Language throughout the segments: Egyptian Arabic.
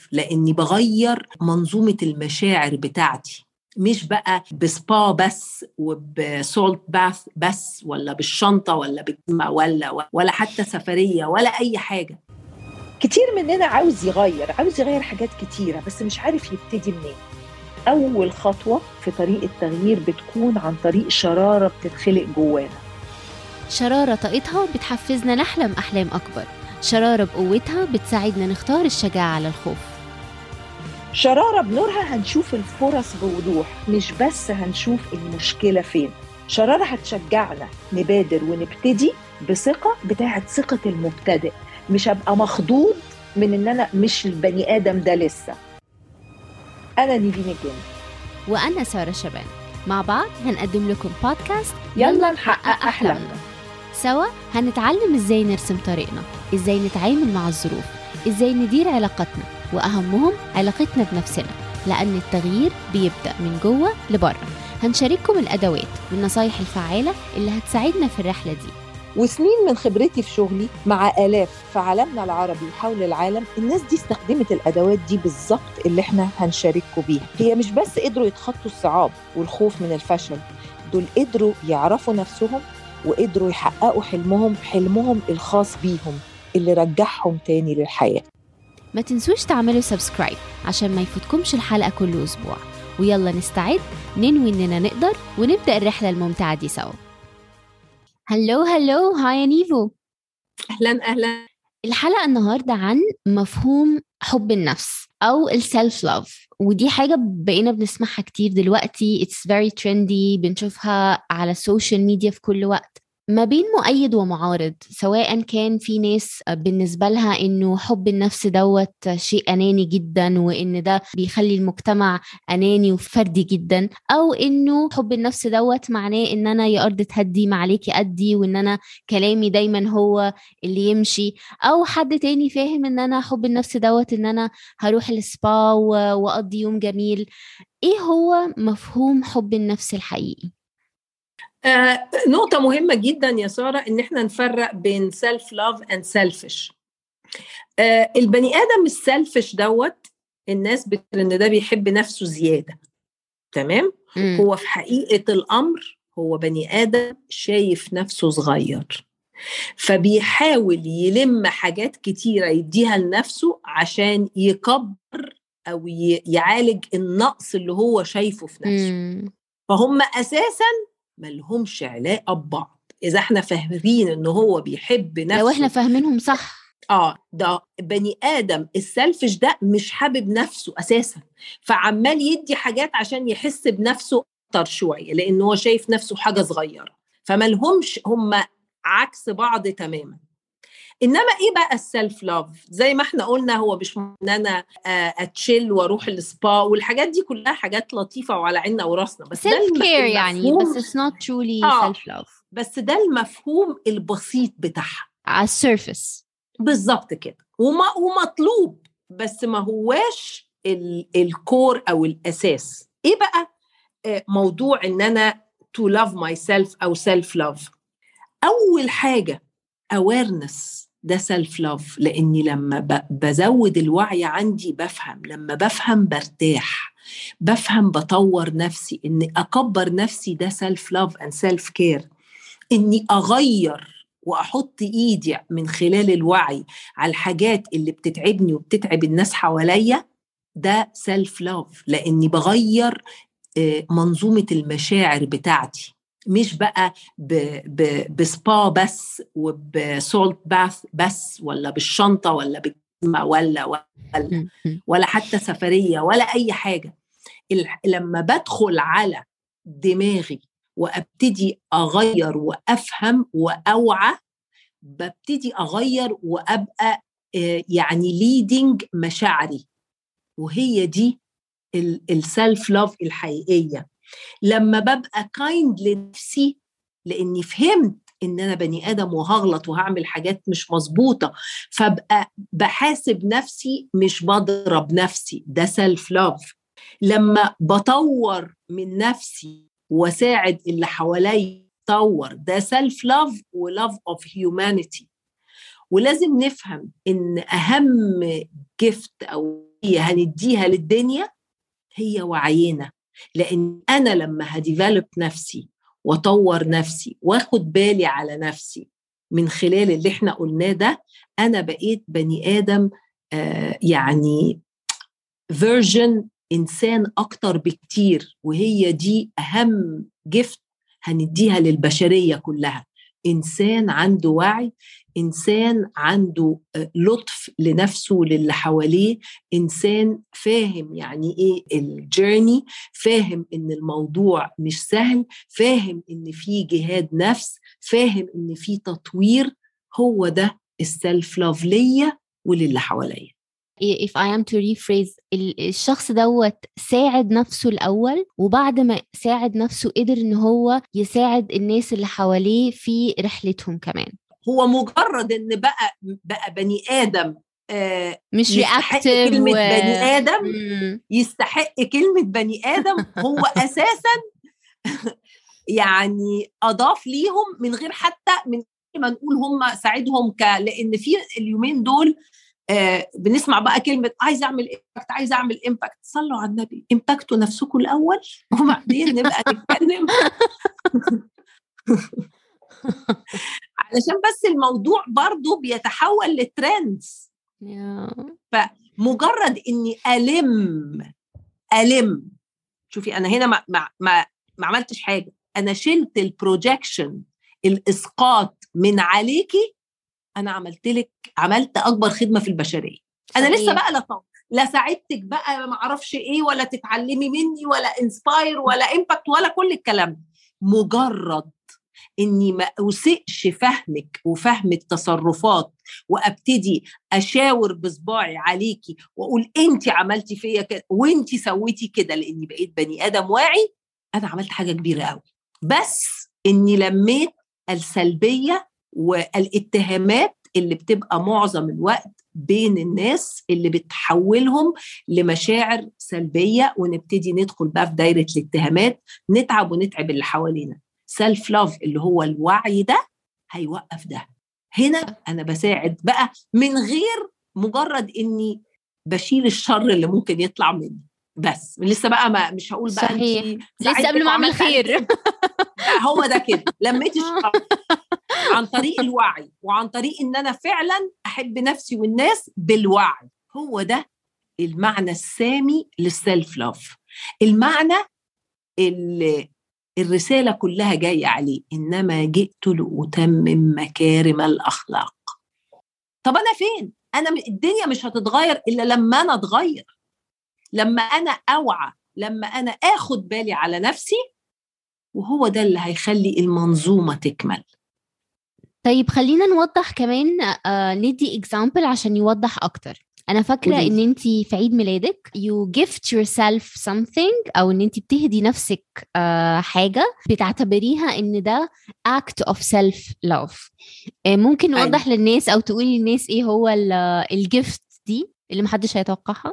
لاني بغير منظومه المشاعر بتاعتي مش بقى بسبا بس وبسولت باث بس ولا بالشنطه ولا ولا ولا حتى سفريه ولا اي حاجه كتير مننا عاوز يغير عاوز يغير حاجات كتيره بس مش عارف يبتدي منين اول خطوه في طريق التغيير بتكون عن طريق شراره بتتخلق جوانا شرارة طاقتها بتحفزنا نحلم أحلام أكبر شرارة بقوتها بتساعدنا نختار الشجاعة على الخوف شرارة بنورها هنشوف الفرص بوضوح مش بس هنشوف المشكلة فين شرارة هتشجعنا نبادر ونبتدي بثقة بتاعت ثقة المبتدئ مش هبقى مخضوض من ان انا مش البني ادم ده لسه انا نيفين الجن وأنا سارة شبان مع بعض هنقدم لكم بودكاست يلا نحقق احلامنا سوا هنتعلم ازاي نرسم طريقنا ازاي نتعامل مع الظروف ازاي ندير علاقاتنا واهمهم علاقتنا بنفسنا لان التغيير بيبدا من جوه لبره هنشارككم الادوات والنصايح الفعاله اللي هتساعدنا في الرحله دي وسنين من خبرتي في شغلي مع آلاف في عالمنا العربي وحول العالم الناس دي استخدمت الأدوات دي بالظبط اللي احنا هنشارككم بيها هي مش بس قدروا يتخطوا الصعاب والخوف من الفشل دول قدروا يعرفوا نفسهم وقدروا يحققوا حلمهم حلمهم الخاص بيهم اللي رجعهم تاني للحياة ما تنسوش تعملوا سبسكرايب عشان ما يفوتكمش الحلقه كل اسبوع ويلا نستعد ننوي اننا نقدر ونبدا الرحله الممتعه دي سوا هلو هلو هاي يا نيفو اهلا اهلا الحلقة النهاردة عن مفهوم حب النفس أو السلف لاف ودي حاجة بقينا بنسمعها كتير دلوقتي it's very trendy بنشوفها على السوشيال ميديا في كل وقت ما بين مؤيد ومعارض سواء كان في ناس بالنسبة لها إنه حب النفس دوت شيء أناني جدا وإن ده بيخلي المجتمع أناني وفردي جدا أو إنه حب النفس دوت معناه إن أنا يا أرض تهدي ما عليكي أدي وإن أنا كلامي دايما هو اللي يمشي أو حد تاني فاهم إن أنا حب النفس دوت إن أنا هروح السبا و- وأقضي يوم جميل إيه هو مفهوم حب النفس الحقيقي؟ آه نقطة مهمة جدا يا سارة إن إحنا نفرق بين سيلف لاف اند سيلفش. آه البني آدم السيلفش دوت الناس بتقول إن ده بيحب نفسه زيادة. تمام؟ مم. هو في حقيقة الأمر هو بني آدم شايف نفسه صغير. فبيحاول يلم حاجات كتيرة يديها لنفسه عشان يكبر أو ي- يعالج النقص اللي هو شايفه في نفسه. مم. فهم اساسا ملهمش علاقه ببعض اذا احنا فاهمين ان هو بيحب نفسه لو احنا فاهمينهم صح اه ده بني ادم السلفش ده مش حابب نفسه اساسا فعمال يدي حاجات عشان يحس بنفسه اكتر شويه لان هو شايف نفسه حاجه صغيره فملهمش هم عكس بعض تماما انما ايه بقى السلف لاف زي ما احنا قلنا هو مش ان انا آه، اتشيل واروح السبا والحاجات دي كلها حاجات لطيفه وعلى عيننا وراسنا بس ده سيلف الم- كير يعني المفهوم- بس it's not truly آه. self love بس ده المفهوم البسيط بتاعها على السيرفس بالظبط كده وما ومطلوب بس ما هواش ال- الكور او الاساس ايه بقى آه، موضوع ان انا to love myself او self love اول حاجه awareness ده سيلف لاف لاني لما ب- بزود الوعي عندي بفهم لما بفهم برتاح بفهم بطور نفسي اني اكبر نفسي ده سيلف لاف اند سيلف كير اني اغير واحط ايدي من خلال الوعي على الحاجات اللي بتتعبني وبتتعب الناس حواليا ده سيلف لاف لاني بغير آه، منظومه المشاعر بتاعتي مش بقى ب ب بسبا بس وبسولت باث بس ولا بالشنطه ولا بالكلمة ولا ولا ولا حتى سفريه ولا اي حاجه ال- لما بدخل على دماغي وابتدي اغير وافهم واوعى ببتدي اغير وابقى آه، يعني ليدنج مشاعري وهي دي السلف لاف الحقيقيه لما ببقى كايند لنفسي لاني فهمت ان انا بني ادم وهغلط وهعمل حاجات مش مظبوطه فابقى بحاسب نفسي مش بضرب نفسي ده سيلف لاف لما بطور من نفسي واساعد اللي حواليا يطور ده سيلف لاف ولاف اوف هيومانيتي ولازم نفهم ان اهم جفت او هنديها للدنيا هي وعينا لان انا لما هديفلوب نفسي واطور نفسي واخد بالي على نفسي من خلال اللي احنا قلناه ده انا بقيت بني ادم آه يعني فيرجن انسان اكتر بكتير وهي دي اهم جفت هنديها للبشريه كلها انسان عنده وعي انسان عنده لطف لنفسه وللي حواليه انسان فاهم يعني ايه الجيرني فاهم ان الموضوع مش سهل فاهم ان في جهاد نفس فاهم ان في تطوير هو ده السلف لاف ليا وللي حواليا if I am to rephrase الشخص دوت ساعد نفسه الأول وبعد ما ساعد نفسه قدر إن هو يساعد الناس اللي حواليه في رحلتهم كمان هو مجرد إن بقى بقى بني آدم آه مش يستحق كلمة و... بني آدم مم. يستحق كلمة بني آدم هو أساسا يعني أضاف ليهم من غير حتى من ما نقول هم ساعدهم ك لأن في اليومين دول آه بنسمع بقى كلمه عايز اعمل امباكت عايز اعمل امباكت صلوا على النبي امباكتوا نفسكم الاول وبعدين نبقى نتكلم علشان بس الموضوع برضو بيتحول لترندز فمجرد اني الم الم شوفي انا هنا ما ما ما, ما عملتش حاجه انا شلت البروجكشن الاسقاط من عليكي انا عملت لك عملت اكبر خدمه في البشريه انا لسه بقى لا لا ساعدتك بقى ما اعرفش ايه ولا تتعلمي مني ولا انسباير ولا امباكت ولا كل الكلام مجرد اني ما اسئش فهمك وفهم التصرفات وابتدي اشاور بصباعي عليكي واقول انت عملتي فيا كده وانت سويتي كده لاني بقيت بني ادم واعي انا عملت حاجه كبيره قوي بس اني لميت السلبيه والاتهامات اللي بتبقى معظم الوقت بين الناس اللي بتحولهم لمشاعر سلبيه ونبتدي ندخل بقى في دايره الاتهامات نتعب ونتعب اللي حوالينا سيلف لاف اللي هو الوعي ده هيوقف ده هنا انا بساعد بقى من غير مجرد اني بشيل الشر اللي ممكن يطلع مني بس لسه بقى ما مش هقول بقى صحيح لسه قبل ما اعمل خير هو ده كده لميت الشر عن طريق الوعي وعن طريق ان انا فعلا احب نفسي والناس بالوعي هو ده المعنى السامي للسيلف لاف المعنى اللي الرساله كلها جايه عليه انما جئت لاتمم مكارم الاخلاق طب انا فين انا الدنيا مش هتتغير الا لما انا اتغير لما انا اوعى لما انا اخد بالي على نفسي وهو ده اللي هيخلي المنظومه تكمل طيب خلينا نوضح كمان آه ندي اكزامبل عشان يوضح اكتر انا فاكره ان انت في عيد ميلادك you gift yourself something او ان انت بتهدي نفسك آه حاجه بتعتبريها ان ده act of self love آه ممكن نوضح أيوة. للناس او تقولي للناس ايه هو الجيفت دي اللي محدش هيتوقعها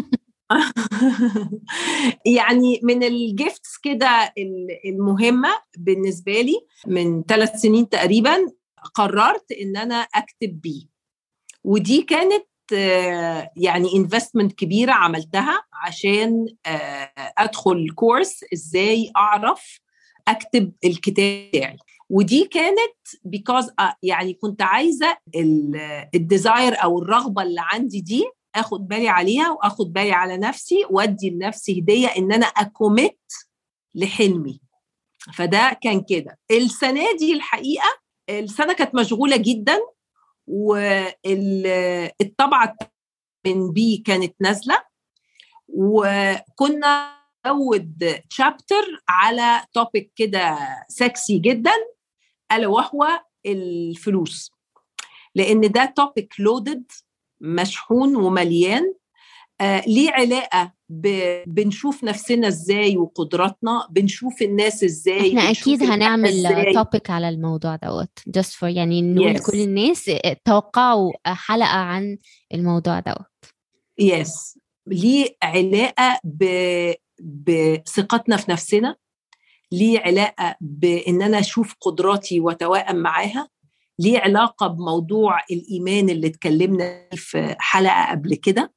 يعني من الجيفتس كده المهمه بالنسبه لي من ثلاث سنين تقريبا قررت ان انا اكتب بيه ودي كانت يعني انفستمنت كبيره عملتها عشان ادخل كورس ازاي اعرف اكتب الكتاب بتاعي ودي كانت بيكوز يعني كنت عايزه الديزاير او الرغبه اللي عندي دي اخد بالي عليها واخد بالي على نفسي وادي لنفسي هديه ان انا اكوميت لحلمي فده كان كده السنه دي الحقيقه السنه كانت مشغوله جدا والطبعه من بي كانت نازله وكنا نزود تشابتر على توبيك كده سكسي جدا الا وهو الفلوس لان ده توبيك لودد مشحون ومليان آه ليه علاقه ب... بنشوف نفسنا ازاي وقدراتنا بنشوف الناس ازاي احنا اكيد هنعمل توبيك على الموضوع دوت just for يعني نقول yes. كل الناس توقعوا حلقه عن الموضوع دوت يس yes. ليه علاقه ب... بثقتنا في نفسنا ليه علاقه بان انا اشوف قدراتي واتوائم معاها ليه علاقه بموضوع الايمان اللي اتكلمنا في حلقه قبل كده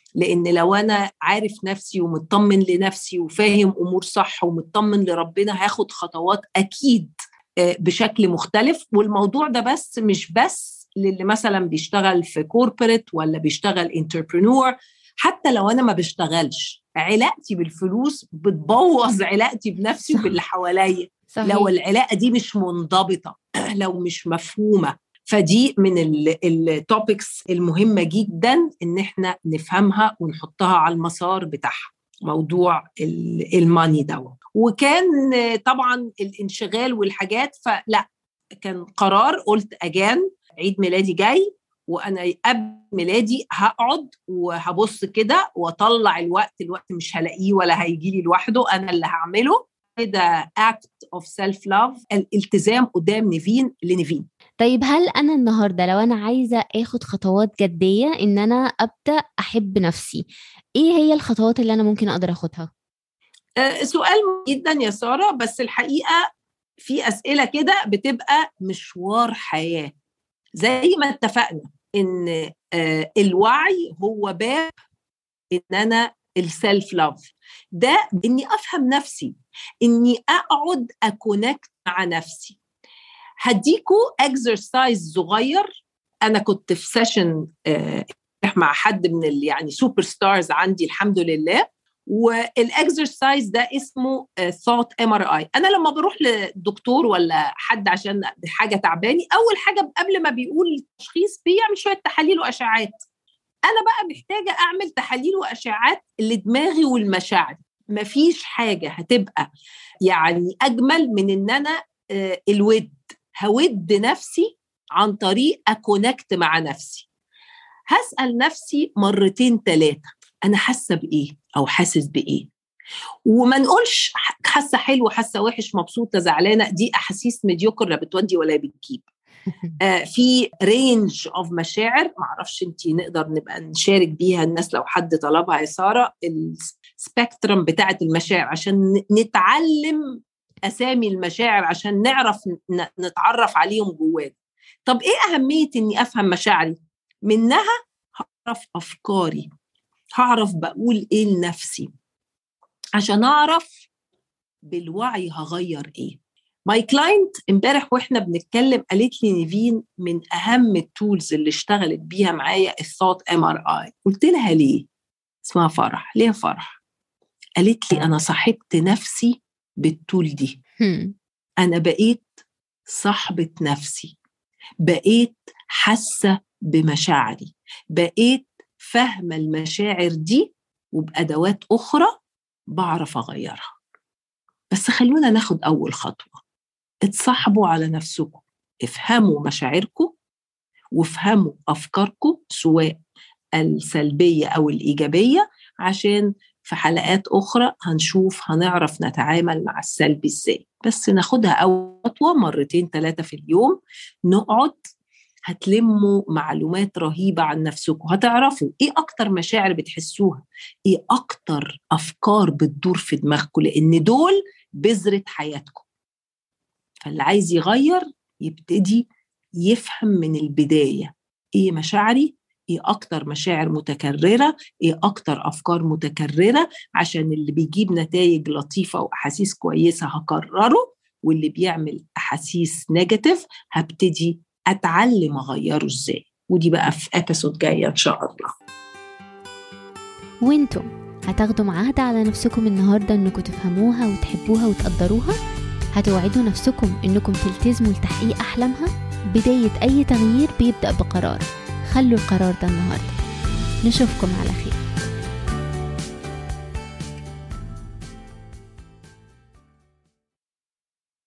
لان لو انا عارف نفسي ومطمن لنفسي وفاهم امور صح ومطمن لربنا هاخد خطوات اكيد بشكل مختلف والموضوع ده بس مش بس للي مثلا بيشتغل في كوربريت ولا بيشتغل انتربرنور حتى لو انا ما بشتغلش علاقتي بالفلوس بتبوظ علاقتي بنفسي وباللي حواليا لو العلاقه دي مش منضبطه لو مش مفهومه فدي من التوبكس المهمه جدا ان احنا نفهمها ونحطها على المسار بتاعها موضوع الماني دوت وكان طبعا الانشغال والحاجات فلا كان قرار قلت اجان عيد ميلادي جاي وانا قبل ميلادي هقعد وهبص كده واطلع الوقت الوقت مش هلاقيه ولا هيجي لي لوحده انا اللي هعمله كده اكت اوف سيلف لاف الالتزام قدام نيفين لنيفين طيب هل انا النهارده لو انا عايزه اخد خطوات جديه ان انا ابدا احب نفسي ايه هي الخطوات اللي انا ممكن اقدر اخدها أه سؤال جدا يا ساره بس الحقيقه في اسئله كده بتبقى مشوار حياه زي ما اتفقنا ان أه الوعي هو باب ان انا السيلف لاف ده اني افهم نفسي اني اقعد اكونكت مع نفسي هديكوا اكسرسايز صغير انا كنت في سيشن مع حد من يعني سوبر ستارز عندي الحمد لله والاكسرسايز ده اسمه ثوت ام ار اي انا لما بروح لدكتور ولا حد عشان حاجه تعباني اول حاجه قبل ما بيقول التشخيص بيعمل شويه تحاليل واشعاعات انا بقى محتاجه اعمل تحاليل واشعاعات لدماغي والمشاعر مفيش حاجه هتبقى يعني اجمل من ان انا الود هود نفسي عن طريق اكونكت مع نفسي هسال نفسي مرتين ثلاثه انا حاسه بايه او حاسس بايه وما نقولش حاسه حلو حاسه وحش مبسوطه زعلانه دي احاسيس مديوكر لا بتودي ولا بتجيب آه في رينج اوف مشاعر معرفش انت نقدر نبقى نشارك بيها الناس لو حد طلبها يا ساره السبيكترم بتاعه المشاعر عشان نتعلم اسامي المشاعر عشان نعرف نتعرف عليهم جوانا طب ايه اهميه اني افهم مشاعري منها هعرف افكاري هعرف بقول ايه لنفسي عشان اعرف بالوعي هغير ايه ماي كلاينت امبارح واحنا بنتكلم قالت لي نيفين من اهم التولز اللي اشتغلت بيها معايا الثوت ام ار اي قلت لها ليه اسمها فرح ليه فرح قالت لي انا صاحبت نفسي بالتول دي انا بقيت صاحبه نفسي بقيت حاسه بمشاعري بقيت فاهمه المشاعر دي وبادوات اخرى بعرف اغيرها بس خلونا ناخد اول خطوه اتصاحبوا على نفسكم افهموا مشاعركم وافهموا افكاركم سواء السلبيه او الايجابيه عشان في حلقات اخرى هنشوف هنعرف نتعامل مع السلب ازاي بس ناخدها اول خطوه مرتين ثلاثه في اليوم نقعد هتلموا معلومات رهيبة عن نفسكم هتعرفوا ايه اكتر مشاعر بتحسوها ايه اكتر افكار بتدور في دماغكم لان دول بذرة حياتكم فاللي عايز يغير يبتدي يفهم من البداية ايه مشاعري ايه اكتر مشاعر متكررة ايه اكتر افكار متكررة عشان اللي بيجيب نتائج لطيفة واحاسيس كويسة هكرره واللي بيعمل احاسيس نيجاتيف هبتدي اتعلم اغيره ازاي ودي بقى في ابيسود جايه ان شاء الله وانتم هتاخدوا معاهدة على نفسكم النهاردة انكم تفهموها وتحبوها وتقدروها هتوعدوا نفسكم انكم تلتزموا لتحقيق احلامها بداية اي تغيير بيبدأ بقرار خلوا القرار ده النهاردة نشوفكم على خير